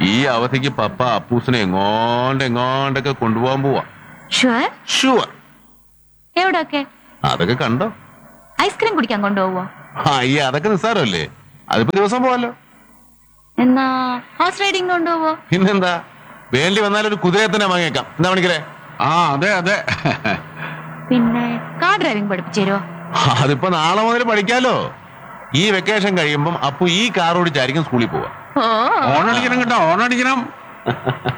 ഈ അവധിക്ക് പപ്പ അപ്പൂസിനെ എങ്ങോണ്ട് എങ്ങോണ്ടൊക്കെ കൊണ്ടുപോകാൻ പോവാ ഷുവർ ഷുവർ എവിടെയൊക്കെ അതൊക്കെ കണ്ടോ ഐസ്ക്രീം കുടിക്കാൻ കൊണ്ടുപോവോ ആ ഈ അതൊക്കെ നിസ്സാരമല്ലേ അതിപ്പോ ദിവസം പോവാലോ എന്നാ ഹോഴ്സ് റൈഡിങ് കൊണ്ടുപോവോ പിന്നെന്താ വേണ്ടി വന്നാൽ ഒരു കുതിരയെ തന്നെ വാങ്ങിയേക്കാം എന്താ മണിക്കരെ ആ അതെ അതെ പിന്നെ കാർ ഡ്രൈവിംഗ് പഠിപ്പിച്ചു തരുമോ അതിപ്പോ നാളെ മുതൽ പഠിക്കാലോ ഈ വെക്കേഷൻ കഴിയുമ്പം അപ്പു ഈ കാർ ഓടിച്ചായിരിക്കും സ്കൂളിൽ പോവാ ഓ ഓണടിക്കണം കേട്ടോ ഓണടിക്കണം